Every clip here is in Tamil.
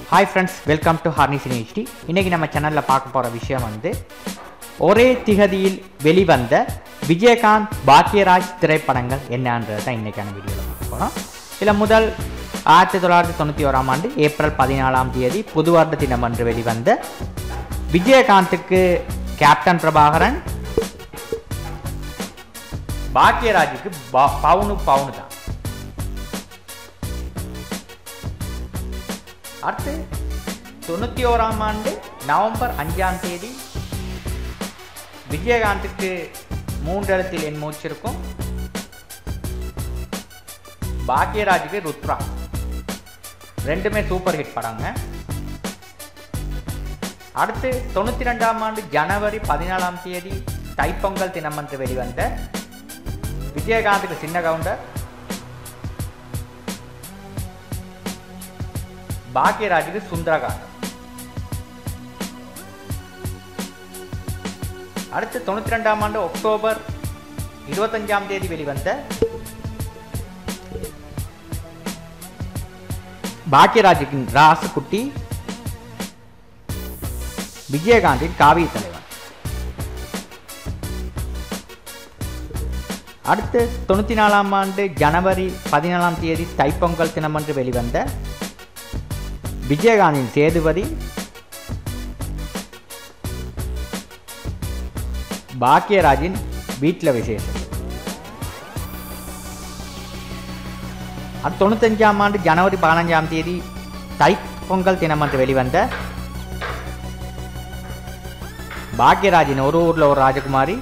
ஹாய் ஃப்ரெண்ட்ஸ் வெல்கம் டு ஹார்னிஸ் யூனிவர்சிட்டி இன்றைக்கி நம்ம சேனலில் பார்க்க போகிற விஷயம் வந்து ஒரே திகதியில் வெளிவந்த விஜயகாந்த் பாக்யராஜ் திரைப்படங்கள் என்னன்றது தான் இன்றைக்கான வீடியோவில் பார்க்க போகிறோம் இதில் முதல் ஆயிரத்தி தொள்ளாயிரத்தி தொண்ணூற்றி ஓராம் ஆண்டு ஏப்ரல் பதினாலாம் தேதி புது வருட தினம் அன்று வெளிவந்த விஜயகாந்துக்கு கேப்டன் பிரபாகரன் பாக்யராஜுக்கு ப- பவுனு பவுனு தான் அடுத்து தொண்ணூற்றி ஓராம் ஆண்டு நவம்பர் அஞ்சாம் தேதி விஜயகாந்துக்கு மூன்றெழுத்தில் என் மூச்சு இருக்கும் பாக்யராஜுக்கு ருத்ரா ரெண்டுமே சூப்பர் ஹிட் படங்க அடுத்து தொண்ணூற்றி ரெண்டாம் ஆண்டு ஜனவரி பதினாலாம் தேதி தைப்பொங்கல் தினமன்று வெளிவந்த விஜயகாந்துக்கு சின்ன கவுண்டர் பாக்யராஜுக்கு சுந்தரகாண்டம் அடுத்து தொண்ணூற்றி ரெண்டாம் ஆண்டு அக்டோபர் இருபத்தஞ்சாம் தேதி வெளிவந்த பாக்யராஜுக்கின் ராசுக்குட்டி விஜயகாந்தின் காவிய தலைவன் அடுத்து தொண்ணூற்றி நாலாம் ஆண்டு ஜனவரி பதினாலாம் தேதி தைப்பொங்கல் தினமன்று வெளிவந்த விஜயகாந்தின் சேதுபதி பாக்யராஜின் வீட்டில் விசேஷம் அடுத்து தொண்ணூத்தஞ்சாம் ஆண்டு ஜனவரி பதினஞ்சாம் தேதி தைப்பொங்கல் தினமன்று வெளிவந்த பாக்யராஜின் ஒரு ஊர்ல ஒரு ராஜகுமாரி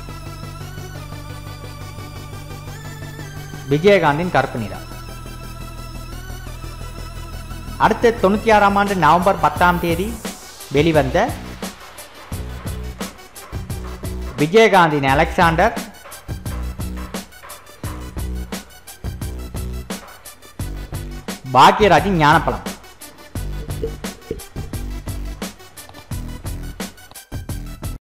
விஜயகாந்தின் கருப்பு நிலா அடுத்து தொண்ணூற்றி ஆறாம் ஆண்டு நவம்பர் பத்தாம் தேதி வெளிவந்த விஜயகாந்தின் அலெக்சாண்டர் பாக்யராஜின் ஞானப்பழம்